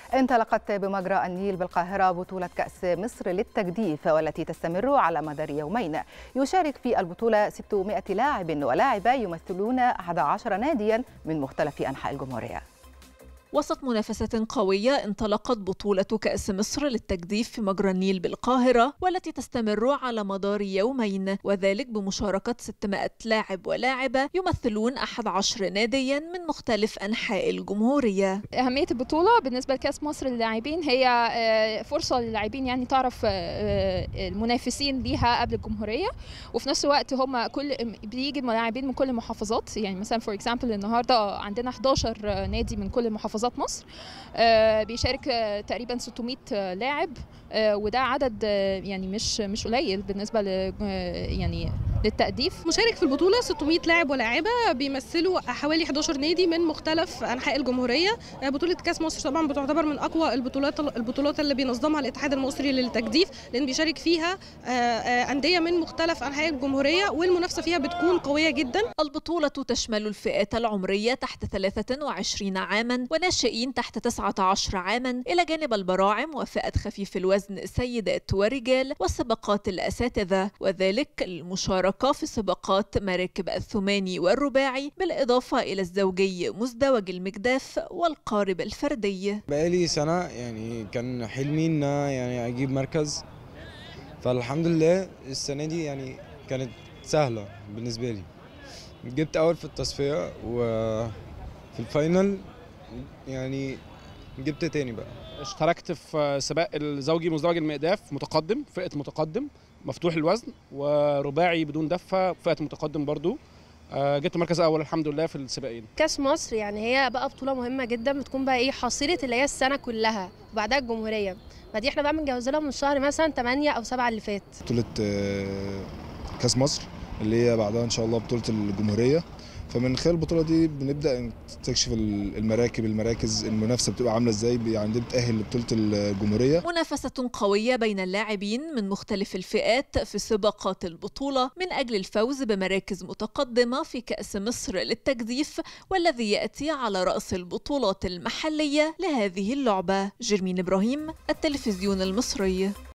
انطلقت بمجرى النيل بالقاهرة بطولة كأس مصر للتجديف والتي تستمر على مدار يومين يشارك في البطولة 600 لاعب ولاعبة يمثلون 11 ناديا من مختلف أنحاء الجمهورية وسط منافسة قوية انطلقت بطولة كأس مصر للتجديف في مجرى النيل بالقاهرة والتي تستمر على مدار يومين وذلك بمشاركة 600 لاعب ولاعبة يمثلون 11 ناديا من مختلف أنحاء الجمهورية أهمية البطولة بالنسبة لكأس مصر للاعبين هي فرصة للاعبين يعني تعرف المنافسين ليها قبل الجمهورية وفي نفس الوقت هم كل بيجي لاعبين من كل المحافظات يعني مثلا فور اكزامبل النهارده عندنا 11 نادي من كل محافظات محافظات مصر بيشارك تقريبا 600 لاعب وده عدد يعني مش مش قليل بالنسبه ل يعني للتأديف مشارك في البطولة 600 لاعب ولاعبة بيمثلوا حوالي 11 نادي من مختلف أنحاء الجمهورية بطولة كأس مصر طبعا بتعتبر من أقوى البطولات البطولات اللي بينظمها الاتحاد المصري للتجديف لأن بيشارك فيها أندية من مختلف أنحاء الجمهورية والمنافسة فيها بتكون قوية جدا البطولة تشمل الفئات العمرية تحت 23 عاما وناشئين تحت 19 عاما إلى جانب البراعم وفئة خفيف الوزن سيدات ورجال والسباقات الأساتذة وذلك المشاركة المشاركة في سباقات مراكب الثماني والرباعي بالإضافة إلى الزوجي مزدوج المجداف والقارب الفردي بقالي سنة يعني كان حلمي إن يعني أجيب مركز فالحمد لله السنة دي يعني كانت سهلة بالنسبة لي جبت أول في التصفية وفي الفاينل يعني جبت تاني بقى اشتركت في سباق الزوجي مزدوج المقداف متقدم فئة متقدم مفتوح الوزن ورباعي بدون دفه فئه متقدم برضو جبت مركز اول الحمد لله في السباقين كاس مصر يعني هي بقى بطوله مهمه جدا بتكون بقى ايه حصيله اللي هي السنه كلها وبعدها الجمهوريه فدي احنا بقى بنجهز لها من الشهر مثلا 8 او 7 اللي فات بطوله كاس مصر اللي هي بعدها ان شاء الله بطوله الجمهوريه فمن خلال البطوله دي بنبدا نستكشف المراكب المراكز المنافسه بتبقى عامله ازاي يعني دي بتاهل لبطوله الجمهوريه منافسه قويه بين اللاعبين من مختلف الفئات في سباقات البطوله من اجل الفوز بمراكز متقدمه في كاس مصر للتجديف والذي ياتي على راس البطولات المحليه لهذه اللعبه جرمين ابراهيم التلفزيون المصري